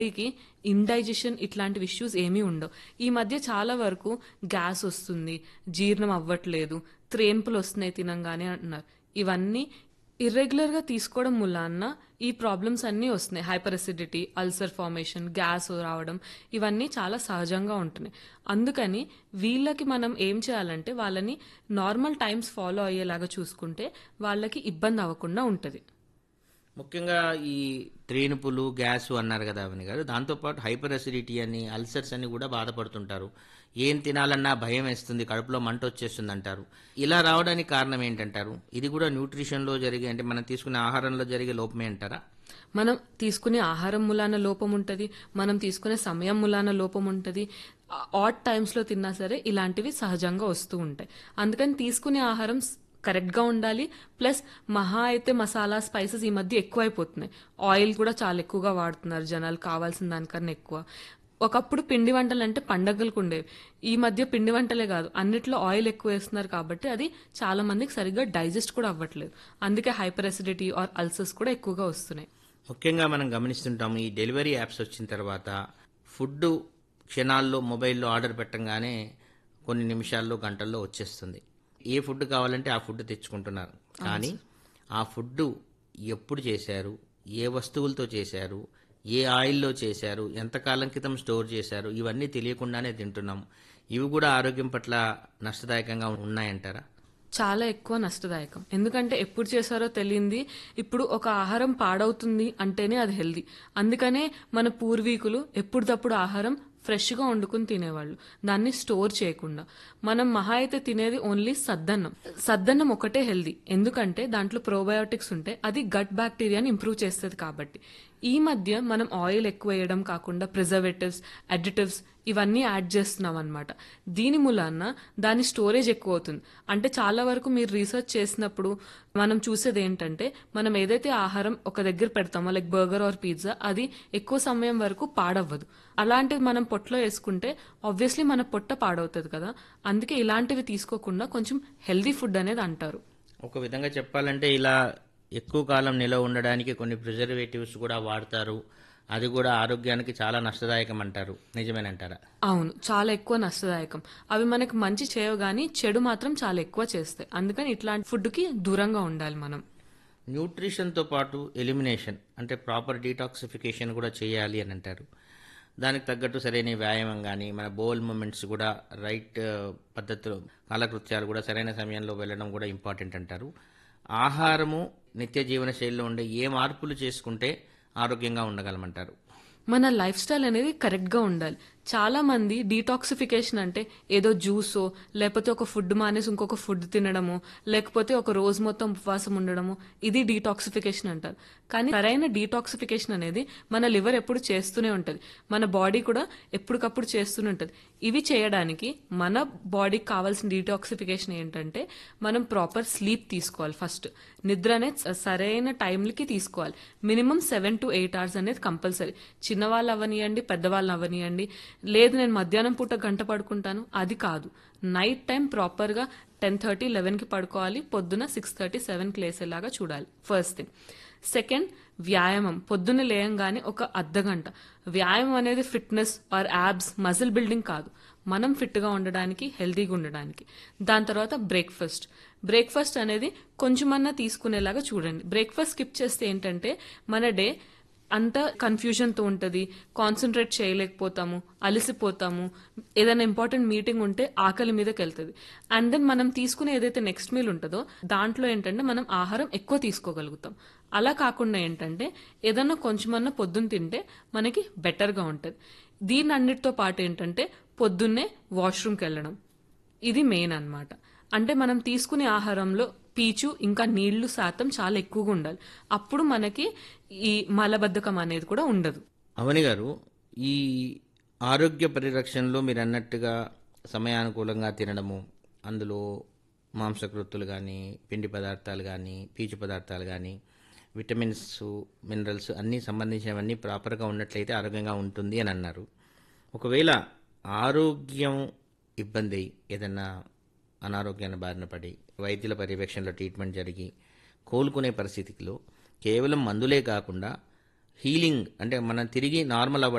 కి ఇండైజెషన్ ఇట్లాంటి ఇష్యూస్ ఏమీ ఉండవు ఈ మధ్య చాలా వరకు గ్యాస్ వస్తుంది జీర్ణం అవ్వట్లేదు త్రేన్పులు వస్తున్నాయి తినంగానే అంటున్నారు ఇవన్నీ ఇర్రెగ్యులర్ గా తీసుకోవడం మూలాన్న ఈ ప్రాబ్లమ్స్ అన్నీ వస్తున్నాయి hyper acidity ulcer formation gas రావడం ఇవన్నీ చాలా సహజంగా ఉంటున్నాయి అందుకని వీళ్ళకి మనం ఏం చేయాలంటే వాళ్ళని నార్మల్ టైమ్స్ ఫాలో అయ్యేలాగా చూసుకుంటే వాళ్ళకి ఇబ్బంది అవ్వకుండా ఉంటుంది ముఖ్యంగా ఈ త్రేనుపులు గ్యాస్ అన్నారు కదా అవని గారు దాంతోపాటు హైపర్ అసిడిటీ అని అల్సర్స్ అని కూడా బాధపడుతుంటారు ఏం తినాలన్నా భయం వేస్తుంది కడుపులో మంట వచ్చేస్తుంది అంటారు ఇలా రావడానికి కారణం ఏంటంటారు ఇది కూడా న్యూట్రిషన్లో జరిగే అంటే మనం తీసుకునే ఆహారంలో జరిగే లోపమే అంటారా మనం తీసుకునే ఆహారం మూలాన లోపం ఉంటుంది మనం తీసుకునే సమయం మూలాన లోపం ఉంటుంది ఆట్ టైమ్స్లో తిన్నా సరే ఇలాంటివి సహజంగా వస్తూ ఉంటాయి అందుకని తీసుకునే ఆహారం కరెక్ట్గా ఉండాలి ప్లస్ మహా అయితే మసాలా స్పైసెస్ ఈ మధ్య ఎక్కువైపోతున్నాయి ఆయిల్ కూడా చాలా ఎక్కువగా వాడుతున్నారు జనాలు కావాల్సిన దానికన్నా ఎక్కువ ఒకప్పుడు పిండి వంటలు అంటే పండగలకు ఉండేవి ఈ మధ్య పిండి వంటలే కాదు అన్నిట్లో ఆయిల్ ఎక్కువ వేస్తున్నారు కాబట్టి అది చాలా మందికి సరిగ్గా డైజెస్ట్ కూడా అవ్వట్లేదు అందుకే హైపర్ అసిడిటీ ఆర్ అల్సర్స్ కూడా ఎక్కువగా వస్తున్నాయి ముఖ్యంగా మనం గమనిస్తుంటాం ఈ డెలివరీ యాప్స్ వచ్చిన తర్వాత ఫుడ్ క్షణాల్లో మొబైల్లో ఆర్డర్ పెట్టంగానే కొన్ని నిమిషాల్లో గంటల్లో వచ్చేస్తుంది ఏ ఫుడ్ కావాలంటే ఆ ఫుడ్ తెచ్చుకుంటున్నారు కానీ ఆ ఫుడ్ ఎప్పుడు చేశారు ఏ వస్తువులతో చేశారు ఏ ఆయిల్లో చేశారు ఎంతకాలం క్రితం స్టోర్ చేశారు ఇవన్నీ తెలియకుండానే తింటున్నాం ఇవి కూడా ఆరోగ్యం పట్ల నష్టదాయకంగా ఉన్నాయంటారా చాలా ఎక్కువ నష్టదాయకం ఎందుకంటే ఎప్పుడు చేశారో తెలియంది ఇప్పుడు ఒక ఆహారం పాడవుతుంది అంటేనే అది హెల్దీ అందుకనే మన పూర్వీకులు ఎప్పుడప్పుడు ఆహారం ఫ్రెష్గా వండుకుని తినేవాళ్ళు దాన్ని స్టోర్ చేయకుండా మనం మహా అయితే తినేది ఓన్లీ సద్దన్నం సద్దన్నం ఒకటే హెల్దీ ఎందుకంటే దాంట్లో ప్రోబయోటిక్స్ ఉంటే అది గట్ బ్యాక్టీరియాని ఇంప్రూవ్ చేస్తుంది కాబట్టి ఈ మధ్య మనం ఆయిల్ ఎక్కువ వేయడం కాకుండా ప్రిజర్వేటివ్స్ అడిటివ్స్ ఇవన్నీ యాడ్ చేస్తున్నాం అనమాట దీని మూలాన దాని స్టోరేజ్ ఎక్కువ అవుతుంది అంటే చాలా వరకు మీరు రీసెర్చ్ చేసినప్పుడు మనం చూసేది ఏంటంటే మనం ఏదైతే ఆహారం ఒక దగ్గర పెడతామో లైక్ బర్గర్ ఆర్ పిజ్జా అది ఎక్కువ సమయం వరకు పాడవ్వదు అలాంటివి మనం పొట్టలో వేసుకుంటే ఆబ్వియస్లీ మన పొట్ట పాడవుతుంది కదా అందుకే ఇలాంటివి తీసుకోకుండా కొంచెం హెల్దీ ఫుడ్ అనేది అంటారు ఒక విధంగా చెప్పాలంటే ఇలా ఎక్కువ కాలం నిలవ ఉండడానికి కొన్ని ప్రిజర్వేటివ్స్ కూడా వాడతారు అది కూడా ఆరోగ్యానికి చాలా నష్టదాయకం అంటారు నిజమేనంటారా అవును చాలా ఎక్కువ నష్టదాయకం అవి మనకి మంచి చేయవు కానీ చెడు మాత్రం చాలా ఎక్కువ చేస్తాయి అందుకని ఇట్లాంటి ఫుడ్కి దూరంగా ఉండాలి మనం న్యూట్రిషన్తో పాటు ఎలిమినేషన్ అంటే ప్రాపర్ డీటాక్సిఫికేషన్ కూడా చేయాలి అని అంటారు దానికి తగ్గట్టు సరైన వ్యాయామం కానీ మన బోల్ మూమెంట్స్ కూడా రైట్ పద్ధతిలో కాలకృత్యాలు కూడా సరైన సమయంలో వెళ్ళడం కూడా ఇంపార్టెంట్ అంటారు ఆహారము నిత్య జీవన శైలిలో ఉండే ఏ మార్పులు చేసుకుంటే ఆరోగ్యంగా ఉండగలమంటారు మన లైఫ్ స్టైల్ అనేది కరెక్ట్గా ఉండాలి చాలా మంది డీటాక్సిఫికేషన్ అంటే ఏదో జ్యూసో లేకపోతే ఒక ఫుడ్ మానేసి ఇంకొక ఫుడ్ తినడము లేకపోతే ఒక రోజు మొత్తం ఉపవాసం ఉండడము ఇది డీటాక్సిఫికేషన్ అంటారు కానీ సరైన డీటాక్సిఫికేషన్ అనేది మన లివర్ ఎప్పుడు చేస్తూనే ఉంటుంది మన బాడీ కూడా ఎప్పటికప్పుడు చేస్తూనే ఉంటుంది ఇవి చేయడానికి మన బాడీకి కావాల్సిన డీటాక్సిఫికేషన్ ఏంటంటే మనం ప్రాపర్ స్లీప్ తీసుకోవాలి ఫస్ట్ నిద్ర అనేది సరైన టైంలకి తీసుకోవాలి minimum seven to eight hours అనేది కంపల్సరీ చిన్నవాళ్ళు అవనియండి పెద్దవాళ్ళు అవనియండి లేదు నేను మధ్యాహ్నం పూట గంట పడుకుంటాను అది కాదు నైట్ టైం ప్రాపర్గా టెన్ థర్టీ లెవెన్కి పడుకోవాలి పొద్దున సిక్స్ థర్టీ సెవెన్కి లేసేలాగా చూడాలి ఫస్ట్ థింగ్ సెకండ్ వ్యాయామం పొద్దున్న లేయంగానే ఒక అర్ధ గంట వ్యాయామం అనేది fitness or abs muscle building కాదు మనం ఫిట్గా ఉండడానికి హెల్తీగా ఉండడానికి దాని తర్వాత బ్రేక్ఫాస్ట్ బ్రేక్ఫాస్ట్ అనేది కొంచెమన్నా తీసుకునేలాగా చూడండి బ్రేక్ఫాస్ట్ స్కిప్ చేస్తే ఏంటంటే మన డే అంత కన్ఫ్యూజన్తో ఉంటుంది కాన్సన్ట్రేట్ చేయలేకపోతాము అలసిపోతాము ఏదైనా ఇంపార్టెంట్ మీటింగ్ ఉంటే ఆకలి మీదకి వెళ్తుంది అండ్ దెన్ మనం తీసుకునే ఏదైతే నెక్స్ట్ మీల్ ఉంటుందో దాంట్లో ఏంటంటే మనం ఆహారం ఎక్కువ తీసుకోగలుగుతాం అలా కాకుండా ఏంటంటే ఏదన్నా కొంచెమన్నా పొద్దున్న తింటే మనకి బెటర్గా ఉంటుంది దీని అన్నిటితో పాటు ఏంటంటే పొద్దున్నే వాష్రూమ్కి వెళ్ళడం ఇది మెయిన్ అన్నమాట అంటే మనం తీసుకునే ఆహారంలో పీచు ఇంకా నీళ్లు శాతం చాలా ఎక్కువగా ఉండాలి అప్పుడు మనకి ఈ మలబద్ధకం అనేది కూడా ఉండదు అవని గారు ఈ ఆరోగ్య పరిరక్షణలో మీరు అన్నట్టుగా సమయానుకూలంగా తినడము అందులో మాంసకృత్తులు కానీ పిండి పదార్థాలు కానీ పీచు పదార్థాలు కానీ విటమిన్స్ మినరల్స్ అన్నీ సంబంధించినవన్నీ ప్రాపర్గా ఉన్నట్లయితే ఆరోగ్యంగా ఉంటుంది అని అన్నారు ఒకవేళ ఆరోగ్యం ఇబ్బంది అయి ఏదన్నా అనారోగ్యాన్ని బారిన పడి వైద్యుల పర్యవేక్షణలో ట్రీట్మెంట్ జరిగి కోలుకునే పరిస్థితిలో కేవలం మందులే కాకుండా హీలింగ్ అంటే మనం తిరిగి నార్మల్ అవ్వడం